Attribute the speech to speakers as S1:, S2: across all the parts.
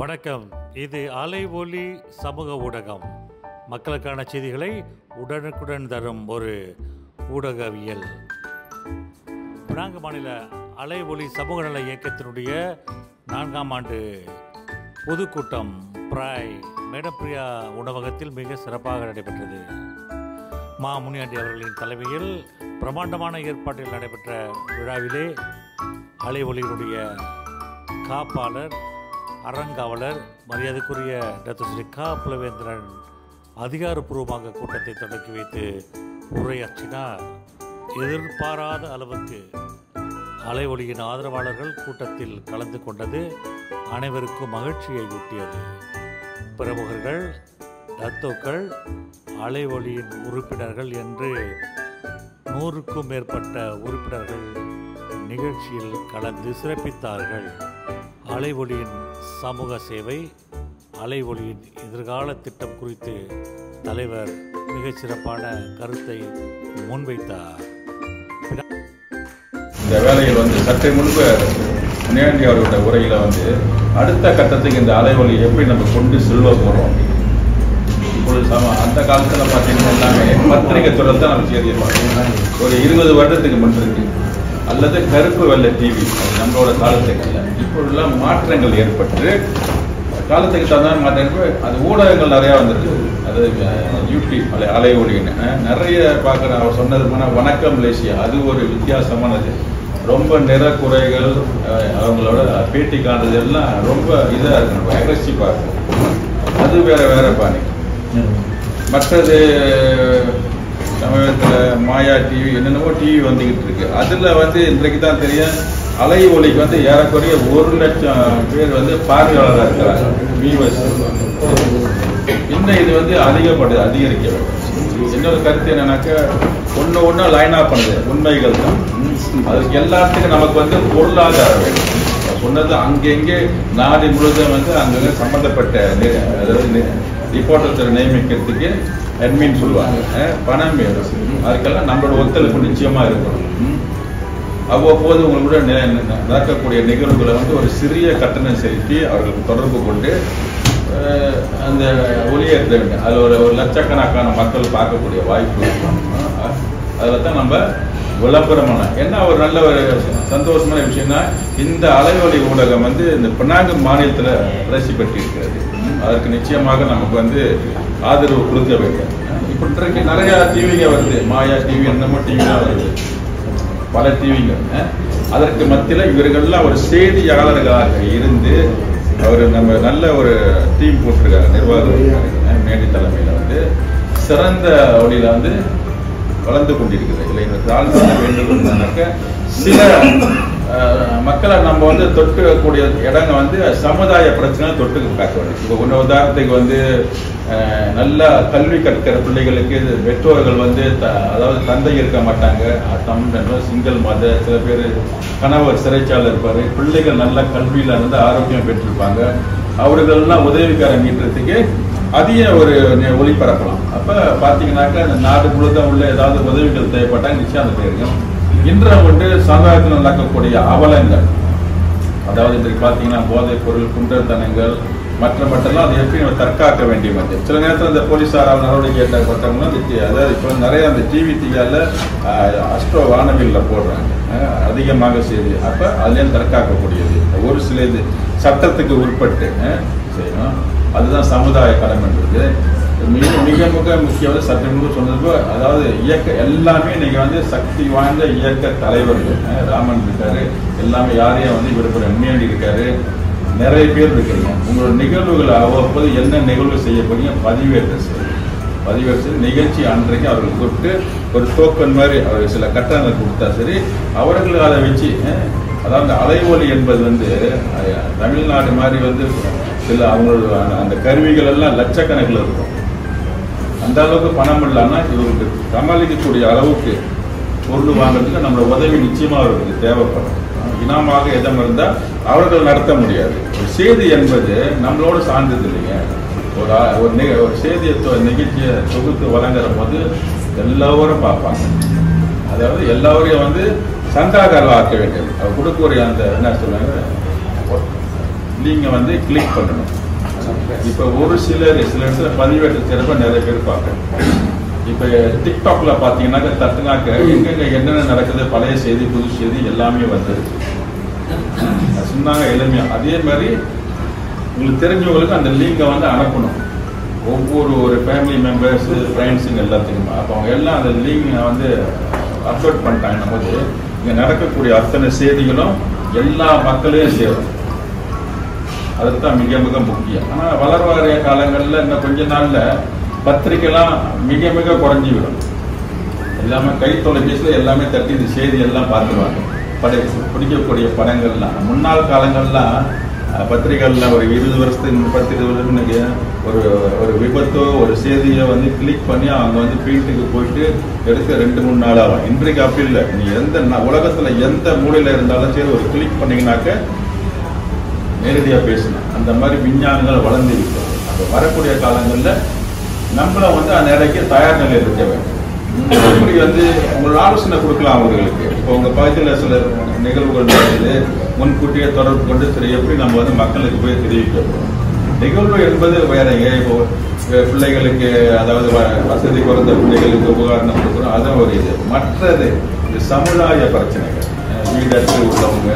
S1: வணக்கம் இது அலை ஒலி சமூக ஊடகம் மக்களுக்கான செய்திகளை உடனுக்குடன் தரும் ஒரு ஊடகவியல் பினாங்கு மாநில அலை ஒலி சமூக நல இயக்கத்தினுடைய நான்காம் ஆண்டு பொதுக்கூட்டம் பிராய் மேடப்பிரியா உணவகத்தில் மிக சிறப்பாக நடைபெற்றது மா முனியாண்டி அவர்களின் தலைமையில் பிரமாண்டமான ஏற்பாட்டில் நடைபெற்ற விழாவிலே அலை ஒலியினுடைய காப்பாளர் அறங்காவலர் மரியாதைக்குரிய டாக்டர் ஸ்ரீ கா புலவேந்திரன் அதிகாரப்பூர்வமாக கூட்டத்தை தொடக்கி வைத்து உரையாற்றினார் எதிர்பாராத அளவுக்கு அலை ஒளியின் ஆதரவாளர்கள் கூட்டத்தில் கலந்து கொண்டது அனைவருக்கும் மகிழ்ச்சியை ஊட்டியது பிரமுகர்கள் தத்தோக்கள் அலை ஒளியின் உறுப்பினர்கள் என்று நூறுக்கும் மேற்பட்ட உறுப்பினர்கள் நிகழ்ச்சியில் கலந்து சிறப்பித்தார்கள் அலை ஒளியின் சமூக சேவை அலை ஒளியின் எதிர்கால திட்டம் குறித்து தலைவர் மிகச் சிறப்பான கருத்தை முன்வைத்தார்
S2: இந்த வேலையில் வந்து சற்றை முன்பு முனியாண்டி அவர்களோட உரையில வந்து அடுத்த கட்டத்துக்கு இந்த அலைவலி எப்படி நம்ம கொண்டு செல்வ போறோம் இப்பொழுது சம அந்த காலத்துல பார்த்தீங்கன்னா எல்லாமே பத்திரிகை துறை தான் நம்ம செய்திருப்பாங்க ஒரு இருபது வருடத்துக்கு முன்பு இருக்கு அல்லது கருப்பு வெள்ளை டிவி அது நம்மளோட காலத்துக்கு அல்ல இப்பொழுதெல்லாம் மாற்றங்கள் ஏற்பட்டு காலத்துக்கு தகுந்த மாற்றங்கள் அது ஊடகங்கள் நிறையா வந்திருக்கு அது அஹ், யூடியூப் அலை அலை ஒளின்னு அஹ், நிறைய பார்க்குற அவர் சொன்னது போனா வணக்கம் மலேசியா அது ஒரு வித்தியாசமானது ரொம்ப நிறக்குறைகள் அஹ், அவங்களோட பேட்டி காண்றது எல்லாம் ரொம்ப இதாக இருக்கணும் அக்ரெசிவாக இருக்கும் அது வேற வேற பாணி மற்றது சமீபத்தில் மாயா டிவி என்னென்னவோ டிவி வந்துகிட்டு இருக்கு அதுல வந்து இன்றைக்கு தான் தெரியும் அலை ஒலிக்கு வந்து ஏறக்குறைய ஒரு லட்சம் பேர் வந்து பார்வையாளராக இருக்கிறாங்க வியூவர்ஸ் இன்னும் இது வந்து அதிகப்படுது அதிகரிக்க வேண்டும் இன்னொரு கருத்து என்னன்னாக்க ஒன்று ஒன்று லைன் ஆஃப் பண்ணுது உண்மைகள் தான் அதுக்கு எல்லாத்துக்கும் நமக்கு வந்து பொருளாதாரம் வேணும் நான் சொன்னது அங்கெங்கே நாடு முழுவதும் வந்து அங்கங்க சம்பந்தப்பட்ட நி- அதாவது ரிப்போர்ட்டர் நியமிக்கிறதுக்கு அட்மின் சொல்லுவாங்க அஹ் பணம் வேணும் அதுக்கெல்லாம் நம்மளோட ஒத்துழைப்பு நிச்சயமா இருக்கணும் ம். அவ்வப்போது உங்களோட நி- நி- நடக்கக்கூடிய நிகழ்வுகளை வந்து ஒரு சிறிய கட்டணம் செலுத்தி அவர்களுக்கு தொடர்பு கொண்டு அஹ், அந்த ஒளியேற்ற வேண்டும் அதில் ஒரு ஒரு லட்சக்கணக்கான மக்கள் பார்க்கக்கூடிய வாய்ப்பு இருக்கும். அஹ், அதில் தான் நம்ம விளம்பரமான என்ன ஒரு நல்ல ஒரு சந்தோஷமான விஷயம்னா இந்த அலைவழி ஊடகம் வந்து இந்த பினாங்கு மாநிலத்தில் வளர்ச்சி பெற்றிருக்கிறது அதற்கு நிச்சயமாக நமக்கு வந்து ஆதரவு கொடுக்க வேண்டும் இப்போ இன்றைக்கு நிறைய டிவிங்க வருது மாயா டிவி என்னமோ டிவிலாம் வருது பல டிவிங்க அதற்கு மத்தியில் இவர்கள்லாம் ஒரு செய்தியாளர்களாக இருந்து அவர் நம்ம நல்ல ஒரு டீம் போட்டிருக்காங்க நிர்வாகம் இருக்காங்க, மேடி தலைமையில் வந்து சிறந்த வழியில் வந்து வளர்ந்து கொண்டிருக்கிறது இல்லை இந்த தாழ் பண்ண வேண்டும் என்றாக்க சில அஹ், மக்களை நம்ம வந்து தொட்டுக்கூடிய இடங்க வந்து சமுதாய பிரச்சனை தொட்டு காக்க வேண்டும் இப்போ ஒன்று உதாரணத்துக்கு வந்து அஹ், நல்லா கல்வி கற்கிற பிள்ளைகளுக்கு இது பெற்றோர்கள் வந்து த அதாவது தந்தை இருக்க மாட்டாங்க தமிழ் சிங்கிள் மத சில பேர் கணவர் சிறைச்சாலை இருப்பார் பிள்ளைகள் நல்ல கல்வியில் வந்து ஆரோக்கியம் பெற்றிருப்பாங்க அவர்கள்லாம் உதவிக்காரன் மீட்டுறதுக்கு அதிக ஒரு நெ- ஒளிபரப்பலாம் அப்ப பாத்தீங்கன்னாக்கா இந்த நாடு முழுதும் உள்ள ஏதாவது உதவிகள் தேவைப்பட்டால் நிச்சயம் அந்த தெரியும் இன்றைய ஒன்று சமுதாயத்தில் நடக்கக்கூடிய அவலங்கள் அதாவது இன்றைக்கு பார்த்தீங்கன்னா போதைப் பொருள் குண்டத்தனங்கள் மற்ற மற்றெல்லாம் அதை எப்படி நம்ம தற்காக்க வேண்டிய மாதிரி சில நேரத்தில் இந்த போலீஸாரால் நடவடிக்கை ஏற்றப்பட்டவங்களும் இந்த டி- அதாவது இப்போ நிறைய அந்த டிவி டிவியால் அஸ்ட்ரோ வானவில்ல போடுறாங்க அஹ், அதிகமாக செய்து அப்போ அதுலேயும் தற்காக்கக்கூடியது ஒரு சில இது சட்டத்துக்கு உட்பட்டு அஹ், செய்யணும் அதுதான் சமுதாய கடமைன்றது மிக மிக மிக முக்கியமான சட்டம் சொன்னது போல, அதாவது இயக்க எல்லாமே இன்னைக்கு வந்து சக்தி வாய்ந்த இயக்க தலைவர்கள் அஹ், ராமன் இருக்காரு எல்லாமே யாரையும் வந்து இவர் ஒரு எம்ஏடி இருக்காரு நிறைய பேர் இருக்கிறீங்க உங்களோட நிகழ்வுகள் அவ்வப்போது என்ன நிகழ்வு செய்ய போறீங்க பதிவேற்றம் செய்யுங்க பதிவேற்று நிகழ்ச்சி அன்றைக்கு அவர்கள் கூப்பிட்டு ஒரு டோக்கன் மாதிரி அவர் சில கட்டணங்கள் கொடுத்தா சரி அவர்கள் அதை வச்சு அஹ், அதாவது அலைவொலி என்பது வந்து அஹ், தமிழ்நாடு மாதிரி வந்து சில அவங்களோட அந்த- அந்த கருவிகள் எல்லாம் லட்சக்கணக்கில் இருக்கும் அந்த அளவுக்கு பணம் இல்லைன்னா இவருக்கு சமாளிக்கக்கூடிய அளவுக்கு பொருள் வாங்குறதுக்கு நம்மளோட உதவி நிச்சயமா அவர்களுக்கு தேவைப்படும் இனமாக எதம் இருந்தால் அவர்கள் நடத்த முடியாது ஒரு செய்தி என்பது நம்மளோட சார்ந்தது இல்லைங்க ஒரு ஆ- ஒரு நிக- ஒரு செய்தியை தொ- நிகழ்ச்சியை தொகுத்து வழங்குற போது எல்லோரும் பார்ப்பாங்க அதாவது எல்லாரையும் வந்து சந்தாகாரம் ஆக்க வேண்டியது அவர் கொடுக்கக்கூடிய அந்த என்ன சொல்றாங்க லிங்கை வந்து கிளிக் பண்ணணும் இப்போ ஒரு சிலர் சில இடத்துல பதிவேற்றம் செய்யறப்ப நிறைய பேர் பார்க்குறேன் இப்போ டிக்டாக்ல பார்த்தீங்கன்னாக்க தட்டுனாக்க எங்கெங்க என்னென்ன நடக்குது பழைய செய்தி புது செய்தி எல்லாமே வந்துருது அது சொன்னாங்க எளிமையா அதே மாதிரி உங்களுக்கு தெரிஞ்சவங்களுக்கு அந்த லிங்கை வந்து அனுப்பணும் ஒவ்வொரு ஒரு ஃபேமிலி மெம்பர்ஸ் ஃப்ரெண்ட்ஸுங்க எல்லாத்துக்குமே அப்போ அவங்க எல்லாம் அந்த லிங்க் வந்து அப்லோட் பண்ணிட்டாங்க போது இங்கே நடக்கக்கூடிய அத்தனை செய்திகளும் எல்லா மக்களையும் சேரும் அதுதான் மிக மிக முக்கியம் ஆனால் வளர வர காலங்களில் இன்னும் கொஞ்ச நாள்ல பத்திரிக்கைலாம் மிக மிக குறைஞ்சி விடும் எல்லாமே கை தொலைபேசியில் எல்லாமே தட்டி இந்த செய்தி எல்லாம் பார்த்துருவாங்க படை பிடிக்கக்கூடிய படங்கள்லாம் முன்னாள் காலங்கள்லாம் அஹ், பத்திரிகைகள்ல ஒரு இருபது வருஷத்துக்கு முப்பத்தி இருபது வருஷத்துக்கு ஒரு ஒரு விபத்தோ ஒரு செய்தியோ வந்து கிளிக் பண்ணி அவங்க வந்து வீட்டுக்கு போயிட்டு எடுக்க ரெண்டு மூணு நாள் ஆகும் இன்றைக்கு அப்படி இல்லை நீ எந்த நா- உலகத்துல எந்த மூலையில இருந்தாலும் சரி ஒரு கிளிக் பண்ணீங்கன்னாக்க நேரடியாக பேசணும் அந்த மாதிரி விஞ்ஞானங்கள் வளர்ந்து இருக்கிறது அப்போ வரக்கூடிய காலங்களில் நம்மள வந்து அந்த நிலைக்கு தயார் நிலையில் இருக்க வேண்டும் எப்படி வந்து உங்களோட ஆலோசனை கொடுக்கலாம் அவர்களுக்கு இப்போ உங்க பகுதியில் சில நிகழ்வுகள் நடக்குது முன்கூட்டியே தொடர்பு கொண்டு சரி எப்படி நம்ம வந்து மக்களுக்கு போய் தெரிவிக்கிறோம் நிகழ்வு என்பது வேறங்க இப்போ அஹ், பிள்ளைகளுக்கு அதாவது வ- வசதி குறைந்த பிள்ளைகளுக்கு உபகரணம் கொடுக்குறோம் அதான் ஒரு இது மற்றது இந்த சமுதாய பிரச்சனைகள் அஹ், வீடற்று உள்ளவங்க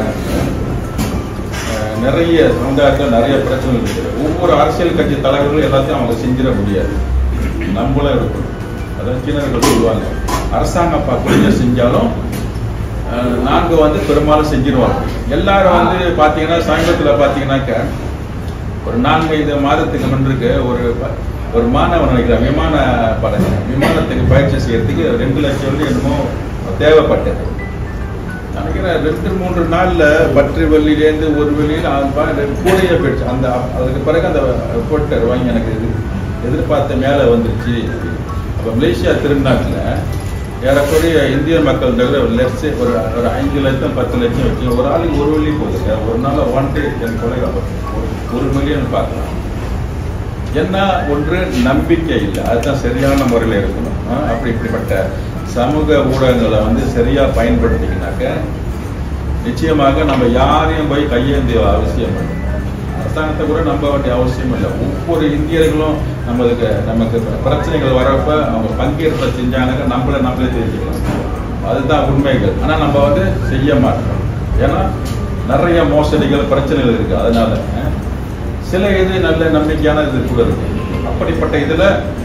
S2: அஹ் நிறைய சமுதாயத்தில் நிறைய பிரச்சனைகள் இருக்குது ஒவ்வொரு அரசியல் கட்சி தலைவர்களும் எல்லாத்தையும் அவங்க செஞ்சிட முடியாது நம்மளும் இருக்கணும் அதான் சீனர்கள் சொல்லுவாங்க அரசாங்கம் பக்கம் செஞ்சாலும் அஹ், நாங்க வந்து பெரும்பாலும் செஞ்சிருவாங்க எல்லாரும் வந்து பாத்தீங்கன்னா சமீபத்துல பாத்தீங்கன்னாக்க ஒரு நான்கைந்து மாதத்துக்கு முன்னுக்கு ஒரு ப- ஒரு மாணவன் நினைக்கிறேன் விமான பட விமானத்துக்கு பயிற்சி செய்யறதுக்கு ரெண்டு லட்சம் வெள்ளி என்னமோ தேவைப்பட்டது நினைக்கிறேன் ரெண்டு மூன்று நாள்ல பற்று வெள்ளிலேருந்து ஒரு வெள்ளியில அவன் பா- கூடையே போயிடுச்சு அந்த அதுக்கு பிறகு அந்த போட்டு வாங்கி எனக்கு இது எதிர்பார்த்த மேல வந்துருச்சு அப்ப மலேசியா திருநாட்டுல ஏறக்குறைய இந்திய மக்கள் தவிர ஒரு லட்சம் ஒரு ஒரு அஞ்சு லட்சம் பத்து லட்சம் வச்சு ஒரு ஆளுக்கு ஒரு வெள்ளி போகுது ஒரு நாள் ஒன் டே என் கொலை ஒரு மில்லியன் பார்க்கலாம் என்ன ஒன்று நம்பிக்கை இல்லை அதுதான் சரியான முறையில் இருக்கணும் ஆ, அப்படி இப்படிப்பட்ட சமூக ஊடகங்களை வந்து சரியா பயன்படுத்திக்கினாக்க நிச்சயமாக நம்ம யாரையும் போய் கையேந்திய அவசியம் இல்லை அரசாங்கத்தை கூட நம்ப வேண்டிய அவசியம் இல்லை ஒவ்வொரு இந்தியர்களும் நம்மளுக்கு நமக்கு பிரச்சனைகள் வரப்ப அவங்க பங்கேற்ப செஞ்சாங்க நம்மள நம்மளே தெரிஞ்சுக்கலாம் அதுதான் உண்மைகள் ஆனா நம்ம வந்து செய்ய மாட்டோம் ஏன்னா நிறைய மோசடிகள் பிரச்சனைகள் இருக்கு அதனால அஹ், சில இது நல்ல நம்பிக்கையான இது கூட இருக்கு அப்படிப்பட்ட இதுல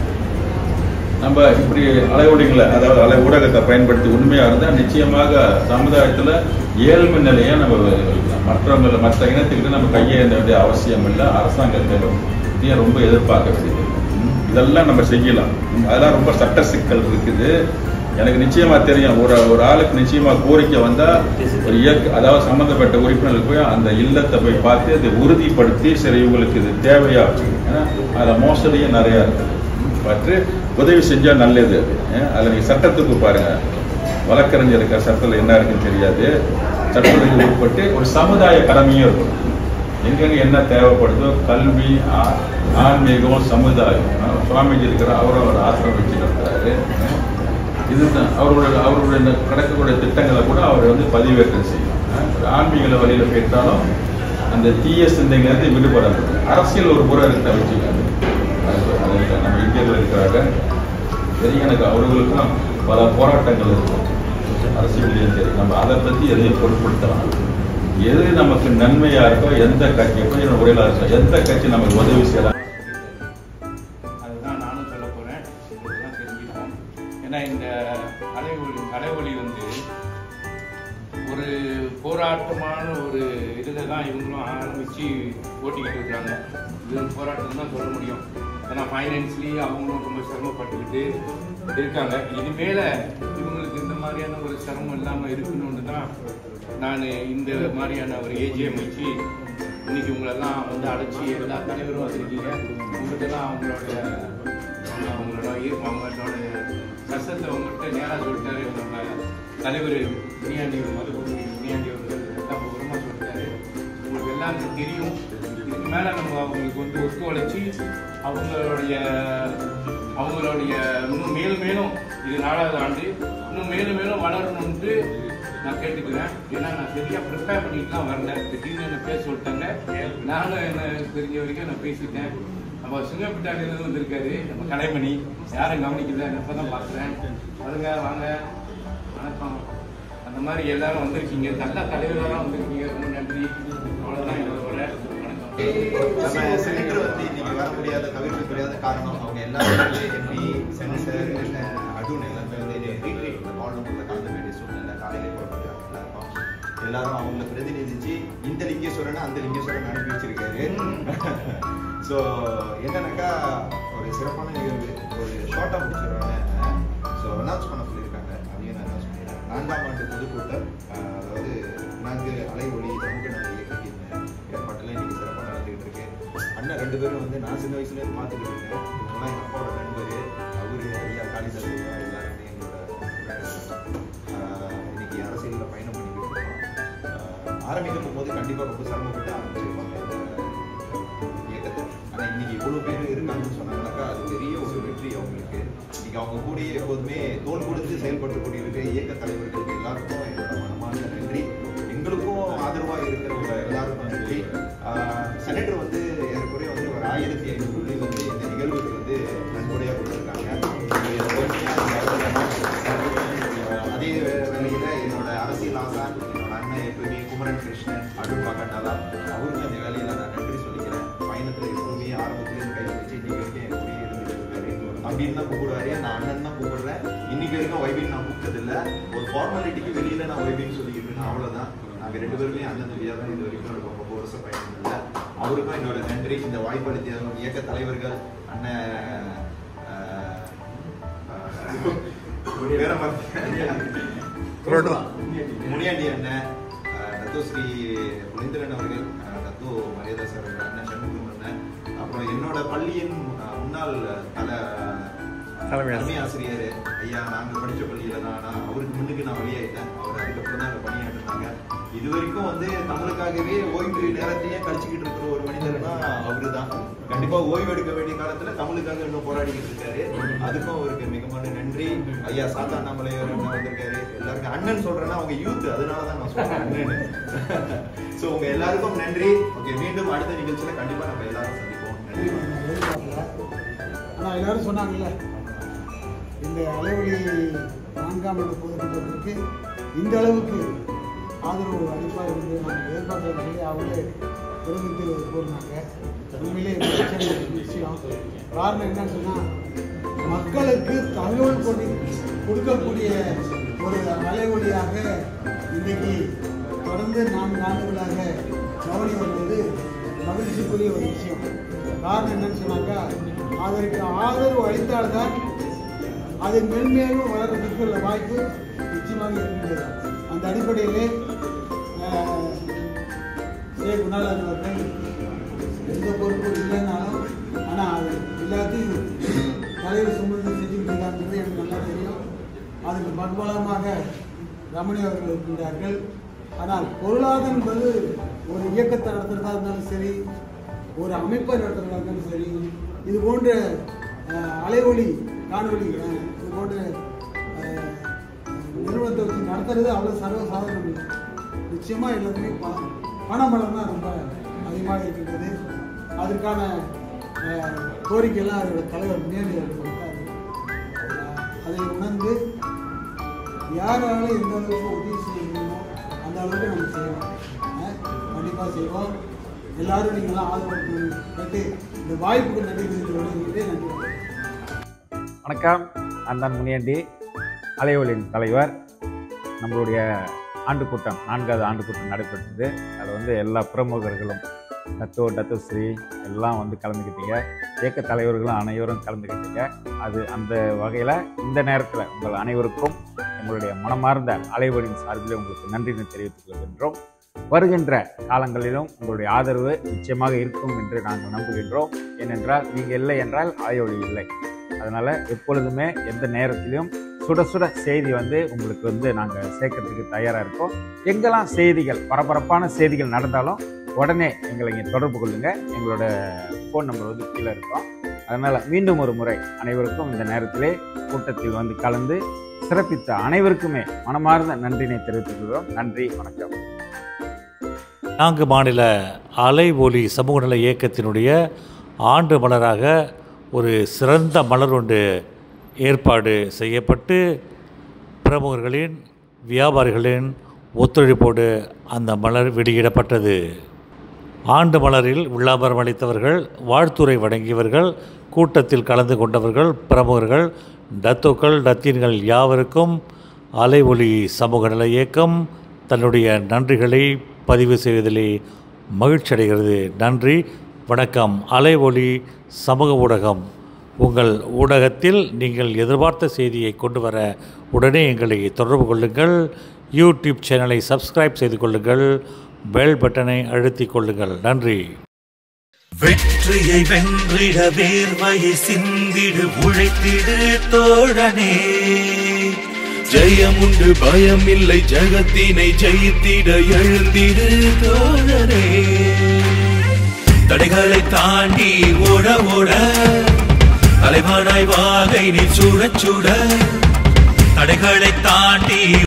S2: நம்ம இப்படி அலைவடிகளை அதாவது அலை ஊடகத்தை பயன்படுத்தி உண்மையா இருந்தா நிச்சயமாக சமுதாயத்துல ஏழ்மை நிலையை நம்ம வைக்கலாம் மற்றவங்களை மற்ற இனத்துக்கிட்ட நம்ம கையேந்த வேண்டிய அவசியம் இல்லை அரசாங்கத்தை ரொம்ப எதிர்பார்க்க வேண்டியது ம், இதெல்லாம் நம்ம செய்யலாம் ம், அதெல்லாம் ரொம்ப சட்ட சிக்கல் இருக்குது எனக்கு நிச்சயமா தெரியும் ஒரு ஒரு ஆளுக்கு நிச்சயமா கோரிக்கை வந்தா ஒரு இயக்க அதாவது சம்பந்தப்பட்ட உறுப்பினர்களுக்கு போய் அந்த இல்லத்தை போய் பார்த்து அதை உறுதிப்படுத்தி சரி இவங்களுக்கு இது தேவையா ஏன்னா அதுல மோசடியும் நிறைய இருக்கு பற்றி உதவி செஞ்சா நல்லது அது ஏன்? அதுல நீங்க சட்டத்துக்கு பாருங்க வழக்கறிஞர் இருக்க சட்டத்தில் என்ன இருக்குன்னு தெரியாது சட்டத்துக்கு உட்பட்டு ஒரு சமுதாய கடமையும் இருக்கும் எங்கெங்க என்ன தேவைப்படுதோ கல்வி ஆ- ஆன்மீகம் சமுதாயம் ஆ, சுவாமிஜி இருக்கிற அவரும் ஒரு ஆசிரமம் வச்சுருக்கிறாரு இதுதான் அவருடைய அவருடைய இந்த கிடக்கக்கூடிய திட்டங்களை கூட அவர் வந்து பதிவேற்றம் செய்யலாம் ஆ, ஒரு ஆன்மீக வழியில போயிட்டாலும் அந்த தீய சிந்தைங்கிறது விடுபட முடியும் அரசியல் ஒரு புறம் இருக்க வச்சுக்காது அது- அது இல்ல. நம்ம இந்தியர்கள் இருக்கிறாங்க தெரியும் எனக்கு அவர்களுக்கும் பல போராட்டங்கள் இருக்கும் அரசியலையும் சரி நம்ம அதை பத்தி எதையும் பொருட்படுத்தலாம் எது நமக்கு நன்மையா இருக்கோ எந்த கட்சி எப்படி உரையில இருக்கோ எந்த கட்சி நமக்கு உதவி செய்யலாம்
S3: அதுதான் நானும் சொல்ல போறேன் இதெல்லாம் தெரிஞ்சுக்கணும் ஏன்னா இந்த அலைவொலி அலைவொலி வந்து ஒரு போராட்டமான ஒரு இதில் தான் இவங்களும் ஆரம்பித்து ஓட்டிக்கிட்டு இருக்காங்க இது ஒரு போராட்டம் தான் சொல்ல முடியும் ஏன்னா ஃபைனான்ஸ்லி அவங்களும் ரொம்ப சிரமப்பட்டுக்கிட்டு இருக்காங்க இது மேல இவங்களுக்கு இந்த மாதிரியான ஒரு சிரமம் இல்லாமல் இருக்கணும்னு தான் நான் இந்த மாதிரியான ஒரு ஏஜிஎம் வச்சு இன்னைக்கு உங்களெல்லாம் வந்து அழைச்சி எல்லா தலைவரும் வந்திருக்கீங்க உங்களுக்கெல்லாம் அவங்களோட அவங்களோட இரு- அவங்களோட கஷ்டத்தை உங்கள்கிட்ட நேராக சொல்லிட்டாரு நம்ம தலைவர் வினியாண்டி மதுபூமி வினியாண்டி அவர்கள் எல்லாம் விவரமாக சொல்லிட்டாரு உங்களுக்கு எல்லாருக்கும் தெரியும் இதுக்கு மேலே நம்ம அவங்களுக்கு வந்து ஒத்துழைச்சி அவங்களுடைய அவங்களுடைய இன்னும் மேலும் மேலும் இது நாலாவது ஆண்டு இன்னும் மேலும் மேலும் வளரணும்ட்டு நான் கேட்டுக்கிறேன் ஏன்னா நான் சரியா ப்ரிப்பேர் பண்ணிட்டுலாம் வரல திடீர்னு என்ன பேச சொல்லிட்டாங்க நானும் என்ன தெரிஞ்ச வரைக்கும் நான் பேசிட்டேன் நம்ம சிங்கப்பட்டாலேருந்து வந்திருக்காரு நம்ம கலைமணி யாரும் கவனிக்கல நான் இப்போ தான் பார்க்குறேன் வருங்க வாங்க வணக்கம் அந்த மாதிரி எல்லாரும் வந்திருக்கீங்க நல்ல தலைவர்களாக வந்திருக்கீங்க ரொம்ப நன்றி அவ்வளோதான் என்னோட வணக்கம்
S4: நம்ம சென்டர் வந்து இன்னைக்கு வர முடியாத தவிர்க்க முடியாத காரணம் அவங்க எல்லாருமே எம்பி சென்சர் அடூன் எல்லாமே வந்து ரீட்ரீட் காலம்பூர்ல கலந்து வேண்டிய சூழ்நிலை காலையிலே புறப்பட்டு எல்லாருக்கும் எல்லாரும் அவங்கள பிரதிநிதிச்சு இந்த லிங்கேஸ்வரன் அந்த லிங்கேஸ்வரன் அனுப்பி வச்சிருக்காரு ஸோ என்னன்னாக்கா ஒரு சிறப்பான நிகழ்வு ஒரு ஷார்ட்டாக முடிச்சிருவாங்க ஸோ அனௌன்ஸ் பண்ண சொல்லியிருக்காங்க அதையும் நான் அனௌன்ஸ் பண்ணிடுறேன் நான்காம் ஆண்டு பொதுக்கூட்டம் அஹ், அதாவது நான்கு அலை ஒளி சமூக நல இயக்கத்தின் ஏற்பாட்டில் இன்னைக்கு சிறப்பாக நடந்துகிட்டு இருக்கு அண்ணன் ரெண்டு பேரும் வந்து நான் சின்ன வயசுல இருந்து பார்த்துக்கிட்டு இருக்கேன் இவங்கெல்லாம் எங்கள் அப்பாவோட நண்பர் அவரு ஐயா காளிதாஸ் ஐயா எல்லாருமே எங்களோட அஹ், இன்னைக்கு அரசியலில் பயணம் பண்ணிக்கிட்டு இருக்கோம் அஹ், ஆரம்பிக்கும் போது கண்டிப்பாக ரொம்ப சிரமப்பட்டு ஆரம்பிச்சிருப்பாங்க இந்த இயக்கத்தை ஆனால் இன்னைக்கு இவ்வளோ பேர் இருக்காங்கன்னு சொன்னாங்கன்னாக்கா அது பெரிய ஒரு வெற்றி அவங்களுக்கு இன்னைக்கு அவங்க கூடயே எப்போதுமே தோல் கொடுத்து செயல்பட்டு கொண்டிருக்கிற இயக்க தலைவர்களுக்கு எல்லாருக்கும் என்னோட மனமார்ந்த நன்றி எங்களுக்கும் ஆதரவாக இருக்கிறவங்க எல்லாருக்கும் நன்றி செனட்டர் வந்து ஏறக்குறைய வந்து ஒரு ஆயிரத்தி ஐநூறு புள்ளி வந்து இந்த நிகழ்வுக்கு வந்து நன்கொடையாக கொடுத்துருக்காங்க இது பெருமையா அஹ் அதே வேளையில என்னோட அரசியல் ஆசான் என்னோட அண்ணன் எப்பவுமே குமரன் கிருஷ்ணன் அருண் பாகட்டாலா அவருக்கு அந்த வேலையில நான் நன்றி சொல்லிக்கிறேன் பயணத்துல எப்பவுமே ஆரம்பத்துல இருந்து கை வச்சு இன்னைக்கு வரைக்கும் என் கூடயே இருந்துட்டு இருக்காரு அப்படின்னு தான் கூப்பிடுவாரு நான் அண்ணன் தான் கூப்பிடுறேன் இன்னைக்கு வரைக்கும் வைபின் நான் கூப்பிட்டது இல்ல ஒரு ஃபார்மாலிட்டிக்கு வெளியில நான் வைபின்னு சொல்லிக்கிட்டு இருக்கேன் அவ்வளவுதான் நாங்க ரெண்டு பேருமே அண்ணன் தம்பியா தான் இது வரைக்கும் இருக்கோம் ரொம்ப வருஷம் பயணம் இல்லை அவருக்கும் என்னோட நன்றி இந்த வாய்ப்பளித்த இயக்க தலைவர்கள் அண்ணன் அஹ், அஹ், வேற முனியாண்டி அண்ணன் அஹ், டத்து ஸ்ரீ புலிந்திரன் அவர்கள் அஹ், டத்து மரியாதை சார் அவர்கள் அண்ணன் சண்முகம் அண்ணன் அப்புறம் என்னோட பள்ளியின் அஹ், முன்னாள் தல
S1: தலைமை
S4: தலைமை ஆசிரியர் ஐயா நாங்க படிச்ச பள்ளியில தான் ஆனா அவருக்கு முன்னுக்கு நான் வெளியாயிட்டேன் அவர் அதுக்கப்புறம் தான் அங்க பணியாற்றினாங்க இது வரைக்கும் வந்து தமிழுக்காகவே ஓய்வு நேரத்தையே கழிச்சுக்கிட்டு இருக்கிற ஒரு மனிதர் தான் அவரு தான் கண்டிப்பா ஓய்வு எடுக்க வேண்டிய காலத்துல தமிழுக்காக இன்னும் போராடிக்கிட்டு இருக்காரு அதுக்கும் அவருக்கு மிகமான நன்றி ஐயா சாத்தா அண்ணாமலையார் அண்ணன் வந்திருக்காரு எல்லாருக்கும் அண்ணன் சொல்றேன்னா அவங்க யூத் அதனாலதான் நான் சொல்றேன் அண்ணன் சோ உங்க எல்லாருக்கும் நன்றி ஓகே மீண்டும் அடுத்த நிகழ்ச்சியில கண்டிப்பா நம்ம எல்லாரும் சந்திப்போம் நன்றி
S5: ஆனால் எல்லாரும் சொன்னாங்கல்ல இந்த அலைவழி நான்காம் ஆண்டு பொதுக்கூட்டத்திற்கு இந்த அளவுக்கு ஆதரவு அளிப்பார் என்று நாங்கள் எதிர்பார்க்கல சொல்லி அவங்களே தெரிவித்து கூறினாங்க உண்மையிலே இது பிரச்சனை விஷயம் காரணம் என்னன்னு சொன்னால் மக்களுக்கு தகவல் கொண்டு கொடுக்கக்கூடிய ஒரு அலைவழியாக இன்றைக்கு தொடர்ந்து நான்கு ஆண்டுகளாக கவனி வருவது மகிழ்ச்சிக்குரிய ஒரு விஷயம் காரணம் என்னன்னு சொன்னாக்கா அதற்கு ஆதரவு அளித்தால்தான் அது மென்மேலும் வளர்றதுக்கு உள்ள வாய்ப்பு நிச்சயமாக இருக்கின்றது அந்த அடிப்படையிலே ஆஹ், சே குணாலன் அவர்கள் எந்த பொறுப்பும் இல்லைன்னாலும் ஆனால் அது எல்லாத்தையும் தலைவர் சுமந்து செஞ்சுக்கிட்டு இருக்காங்கிறது எனக்கு நல்லா தெரியும் அதுக்கு பண்பலமாக ரமணி அவர்கள் இருக்கின்றார்கள் ஆனால் பொருளாதாரம் என்பது ஒரு இயக்கத்தை நடத்துறதா இருந்தாலும் சரி ஒரு அமைப்பை நடத்துறதா இருந்தாலும் சரி இது போன்ற அஹ், அலைவொலி காணொலி அஹ், இது போன்ற அஹ், நிறுவனத்தை வச்சு நடத்துறது அவ்வளோ சர்வசாதாரணம் இல்லை நிச்சயமாக எல்லாத்துமே ப பணபலம் தான் ரொம்ப அதிகமாக இருக்கின்றது அதற்கான அஹ், கோரிக்கையெல்லாம் அதோட தலைவர் நேரில் கொடுத்தாரு அஹ், அதை உணர்ந்து யாரால எந்த அளவுக்கு உதவி செய்ய முடியுமோ அந்த அளவுக்கு நம்ம செய்யணும் அஹ், கண்டிப்பா செய்வோம் எல்லாரும் நீங்களாம் ஆதரவு கேட்டு இந்த வாய்ப்புக்கு நன்றி தெரிவித்துக் நன்றி
S6: வணக்கம் நான் தான் முனியாண்டி அலைவலின் தலைவர் நம்மளுடைய ஆண்டு கூட்டம் நான்காவது ஆண்டு கூட்டம் நடைபெற்றது அதில் வந்து எல்லா பிரமுகர்களும் டத்தோ டத்தோஸ்ரீ எல்லாம் வந்து கலந்துக்கிட்டீங்க இயக்க தலைவர்களும் அனைவரும் கலந்துக்கிட்டீங்க அது அந்த வகையில் இந்த நேரத்தில் உங்கள் அனைவருக்கும் எங்களுடைய மனமார்ந்த அலைவலின் சார்பில் உங்களுக்கு நன்றினை தெரிவித்துக் கொள்கின்றோம் வருகின்ற காலங்களிலும் உங்களுடைய ஆதரவு நிச்சயமாக இருக்கும் என்று நாங்கள் நம்புகின்றோம் ஏனென்றால் நீங்கள் இல்லை என்றால் அலைவழி இல்லை அதனால் எப்பொழுதுமே எந்த நேரத்திலும் சுட சுட செய்தி வந்து உங்களுக்கு வந்து நாங்கள் சேர்க்கறதுக்கு தயாராக இருக்கோம் எங்கெல்லாம் செய்திகள் பரபரப்பான செய்திகள் நடந்தாலும் உடனே எங்களை இங்கே தொடர்பு கொள்ளுங்கள் எங்களோட ஃபோன் நம்பர் வந்து கீழே இருக்கும் அதனால் மீண்டும் ஒரு முறை அனைவருக்கும் இந்த நேரத்திலே கூட்டத்தில் வந்து கலந்து சிறப்பித்த அனைவருக்குமே மனமார்ந்த நன்றினை தெரிவித்துக் கொள்கிறோம் நன்றி வணக்கம்
S1: நான்கு மாநில அலை ஒலி சமூக நல இயக்கத்தினுடைய ஆண்டு மலராக ஒரு சிறந்த மலர் ஒன்று ஏற்பாடு செய்யப்பட்டு பிரமுகர்களின் வியாபாரிகளின் ஒத்துழைப்போடு அந்த மலர் வெளியிடப்பட்டது ஆண்டு மலரில் விழாபரம் அளித்தவர்கள் வாழ்த்துரை வழங்கியவர்கள் கூட்டத்தில் கலந்து கொண்டவர்கள் பிரமுகர்கள் டத்தோக்கள் டத்தீன்கள் யாவருக்கும் அலை ஒளி சமூக நல இயக்கம் தன்னுடைய நன்றிகளை பதிவு செய்வதிலே மகிழ்ச்சி அடைகிறது நன்றி வணக்கம் அலை ஒளி சமூக ஊடகம் உங்கள் ஊடகத்தில் நீங்கள் எதிர்பார்த்த செய்தியை கொண்டு வர உடனே எங்களை தொடர்பு கொள்ளுங்கள் யூடியூப் சேனலை சப்ஸ்கிரைப் செய்து கொள்ளுங்கள் பெல் பட்டனை அழுத்திக் கொள்ளுங்கள் நன்றி
S7: வெற்றியை வென்றிட வேர்வையை சிந்திடு உழைத்திடு தோழனே ஜெயமுண்டு பயமில்லை ஜெகத்தினை ஜெயித்திட எழுந்திடு தோழனே தடைகளை தாண்டி ஓட ஓட தலைவானாய் வாகை நீ சுட சுட தடைகளை தாண்டி